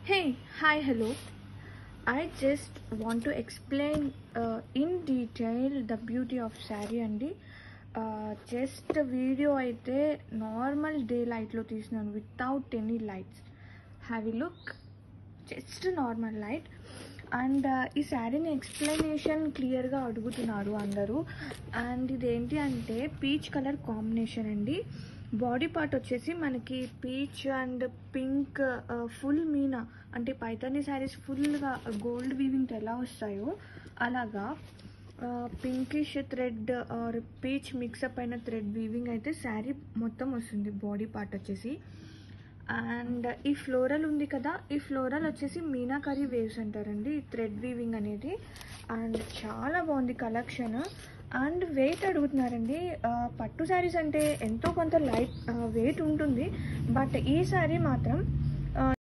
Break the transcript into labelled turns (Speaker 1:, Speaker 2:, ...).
Speaker 1: Hey, hi, hello. I just want to explain uh, in detail the beauty of sari అండి just video అయితే normal day లైట్లో తీసినాను without any lights have you look just normal light and ఈ శారీని explanation క్లియర్గా అడుగుతున్నారు అందరూ అండ్ ఇదేంటి అంటే పీచ్ కలర్ కాంబినేషన్ అండి బాడీ పార్ట్ వచ్చేసి మనకి పీచ్ అండ్ పింక్ ఫుల్ మీనా అంటే పైతానీ శారీస్ ఫుల్గా గోల్డ్ వీవింగ్తో ఎలా వస్తాయో అలాగా pinkish thread or peach mix up అయిన థ్రెడ్ వీవింగ్ అయితే శారీ మొత్తం వస్తుంది బాడీ పార్ట్ వచ్చేసి అండ్ ఈ ఫ్లోరల్ ఉంది కదా ఈ ఫ్లోరల్ వచ్చేసి మీనాకరీ వేవ్స్ అంటారండి ఈ థ్రెడ్ వీవింగ్ అనేది అండ్ చాలా బాగుంది కలెక్షన్ అండ్ వెయిట్ అడుగుతున్నారండి ఆ, పట్టు శారీస్ అంటే ఎంతో కొంత లైట్ వెయిట్ ఉంటుంది బట్ ఈ శారీ మాత్రం